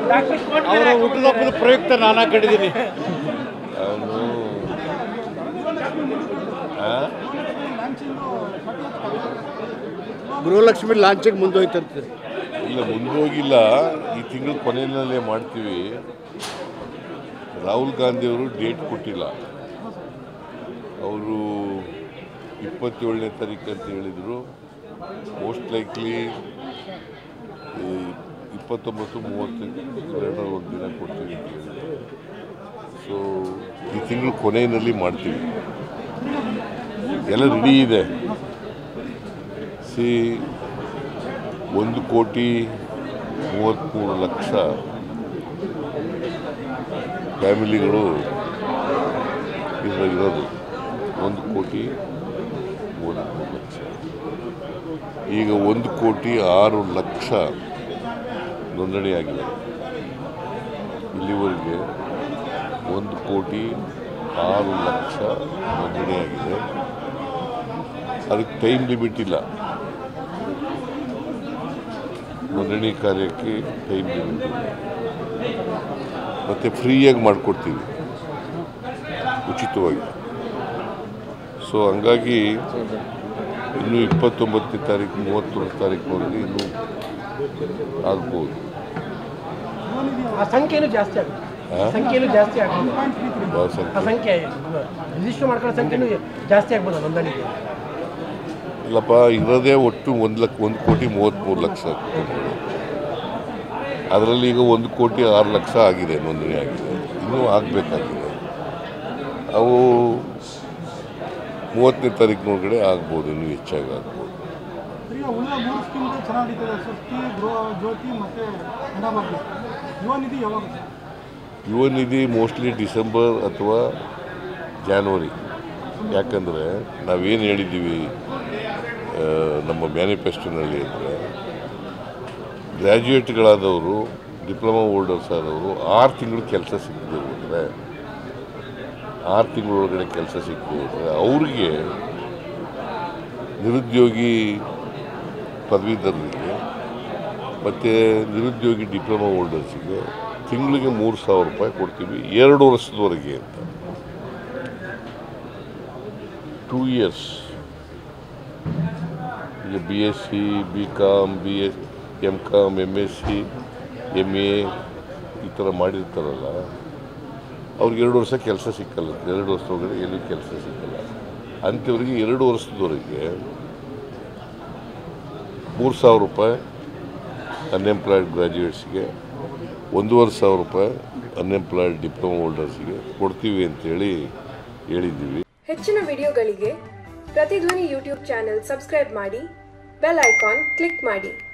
ಅವರ ಹುಟ್ಟುಹಬ್ಬದ ಪ್ರಯುಕ್ತ ನಾನು ಕಡಿದೀನಿ ಅವನು ಗೃಹಲಕ್ಷ್ಮಿ ಲಾಂಚಿಗೆ ಮುಂದೋಯ್ತಂತೆ ಇಲ್ಲ ಮುಂದೋಗಿಲ್ಲ ಈ ತಿಂಗಳ ಕೊನೆಯಲ್ಲೇ ಮಾಡ್ತೀವಿ ರಾಹುಲ್ ಗಾಂಧಿಯವರು ಡೇಟ್ ಕೊಟ್ಟಿಲ್ಲ ಅವರು ಇಪ್ಪತ್ತೇಳನೇ ತಾರೀಕು ಅಂತ ಹೇಳಿದರು ಮೋಸ್ಟ್ ಲೈಕ್ಲಿ ಇಪ್ಪತ್ತೊಂಬತ್ತು ಮೂವತ್ತು ಎರಡರ ಒಂದು ದಿನ ಕೊಡ್ತೀವಿ ಅಂತ ಹೇಳಿದ್ರು ಸೊ ಈ ತಿಂಗಳು ಕೊನೆಯಲ್ಲಿ ಮಾಡ್ತೀವಿ ಎಲ್ಲ ರೆಡಿ ಇದೆ ಸಿ ಒಂದು ಕೋಟಿ ಮೂವತ್ತ್ಮೂರು ಲಕ್ಷ ಫ್ಯಾಮಿಲಿಗಳು ಇದ್ರಾಗ ಇರೋದು ಒಂದು ಕೋಟಿ ಮೂವತ್ತ್ಮೂರು ಲಕ್ಷ ಈಗ ಒಂದು ಕೋಟಿ ಆರು ಲಕ್ಷ ನೋಂದಣಿಯಾಗಿದೆ ಇಲ್ಲಿವರೆಗೆ ಒಂದು ಕೋಟಿ ಆರು ಲಕ್ಷ ನೋಂದಣಿಯಾಗಿದೆ ಅದಕ್ಕೆ ಟೈಮ್ ಲಿಮಿಟ್ ಇಲ್ಲ ನೋಂದಣಿ ಕಾರ್ಯಕ್ಕೆ ಟೈಮ್ ಲಿಮಿಟ್ ಇಲ್ಲ ಮತ್ತು ಫ್ರೀಯಾಗಿ ಮಾಡಿಕೊಡ್ತೀವಿ ಉಚಿತವಾಗಿ ಸೊ ಹಂಗಾಗಿ ಇನ್ನು ಇಪ್ಪತ್ತೊಂಬತ್ತನೇ ತಾರೀಕು ಮೂವತ್ತೊಂದು ತಾರೀಕಿನವರೆಗೆ ಇನ್ನೂ ಆಗ್ಬೋದು ಆ ಸಂಖ್ಯೆನೂ ಜಾಸ್ತಿ ಆಗುತ್ತೆ ಆ? ಸಂಖ್ಯೆನೂ ಜಾಸ್ತಿ ಆಗ್ಬೋದು ಭಾಳ ಆ ಸಂಖ್ಯೆ ಸಂಖ್ಯೆ ರಿಜಿಸ್ಟರ್ ಮಾಡ್ಕೊಳ್ಳೋ ಸಂಖ್ಯೆನೂ ಜಾಸ್ತಿ ಆಗ್ಬೋದು ನೋಂದಣಿಗೆ ಇಲ್ಲಪ್ಪ ಇರೋದೇ ಒಟ್ಟು ಒಂದು ಲಕ್ಷ ಒಂದು ಕೋಟಿ ಮೂವತ್ತ್ಮೂರು ಲಕ್ಷ ಕುಟುಂಬಗಳು ಅದರಲ್ಲಿ ಈಗ ಒಂದು ಕೋಟಿ ಆರು ಲಕ್ಷ ಆಗಿದೆ ನೋಂದಣಿ ಆಗಿದೆ ಇನ್ನೂ ಆಗಬೇಕಾಗಿದೆ ಅವು ಮೂವತ್ತನೇ ತಾರೀಕಿನೊಳಗಡೆ ಆಗ್ಬೋದು ಇನ್ನೂ ಹೆಚ್ಚಾಗಿ ಆಗ್ಬೋದು ಈಗ ಉಳಿದ ಮೂರು ಸ್ಕೀಮ್ ಚೆನ್ನಾಗಿ ನಡೀತದೆ ಸ್ವಸ್ತಿ ಗೃಹ ಜ್ಯೋತಿ ಮತ್ತು ಅನ್ನಭಾಗ್ಯ ಯುವ ನಿಧಿ ಯಾವಾಗ ಸರ್? ಯುವ ನಿಧಿ ಮೋಸ್ಟ್ಲಿ ಡಿಸೆಂಬರ್ ಅಥವಾ ಜಾನ್ವರಿ ಯಾಕಂದರೆ ನಾವೇನು ಹೇಳಿದ್ದೀವಿ ಆ, ನಮ್ಮ ಮ್ಯಾನಿಫೆಸ್ಟೋನಲ್ಲಿ ಅಂದರೆ ಗ್ರ್ಯಾಜುಯೇಟ್ಗಳಾದವರು ಡಿಪ್ಲೊಮಾ ಹೋಲ್ಡರ್ಸ್ ಆದವರು ಆರು ತಿಂಗಳು ಕೆಲಸ ಸಿಕ್ಕದೆ ಹೋದರೆ ಆರು ತಿಂಗಳೊಳಗಡೆ ಕೆಲಸ ಸಿಕ್ಕದೆ ಹೋದರೆ ಅವ್ರಿಗೆ ನಿರುದ್ಯೋಗಿ ಪದವೀಧರರಿಗೆ ಮತ್ತು ನಿರುದ್ಯೋಗಿ ಡಿಪ್ಲೊಮಾ ಹೋಲ್ಡರ್ಸಿಗೆ ತಿಂಗಳಿಗೆ ಮೂರು ಸಾವಿರ ರೂಪಾಯಿ ಕೊಡ್ತೀವಿ ಎರಡು ವರ್ಷದವರೆಗೆ ಅಂತ ಟೂ ಇಯರ್ಸ್ ಈಗ B S C B Com B S M Com M S C M A ಈ ಥರ ಮಾಡಿರ್ತಾರಲ್ಲ ಅವ್ರಿಗೆ ಎರಡು ವರ್ಷ ಕೆಲಸ ಸಿಕ್ಕಲ್ಲ ಎರಡು ವರ್ಷದೊಳಗಡೆ ಎಲ್ಲೂ ಕೆಲಸ ಸಿಕ್ಕಲ್ಲ ಅಂಥವ್ರಿಗೆ ಎರಡು ವರ್ಷದವರೆಗೆ ಮೂರು ಸಾವಿರ ರೂಪಾಯಿ ಅನ್ಎಂಪ್ಲಾಯ್ಡ್ ಗ್ರ್ಯಾಜುಯೇಟ್ಸ್ಗೆ ಒಂದೂವರೆ ಸಾವಿರ ರೂಪಾಯಿ ಅನ್ಎಂಪ್ಲಾಯ್ಡ್ ಡಿಪ್ಲೊಮಾ ಹೋಲ್ಡರ್ಸ್ಗೆ ಕೊಡ್ತೀವಿ ಅಂತೇಳಿ ಹೇಳಿದ್ದೀವಿ ಹೆಚ್ಚಿನ ವಿಡಿಯೋಗಳಿಗೆ ಪ್ರತಿಧ್ವನಿ ಯೂಟ್ಯೂಬ್ ಚಾನೆಲ್ ಸಬ್ಸ್ಕ್ರೈಬ್ ಮಾಡಿ ಬೆಲ್ ಐಕಾನ್ ಕ್ಲಿಕ್ ಮಾಡಿ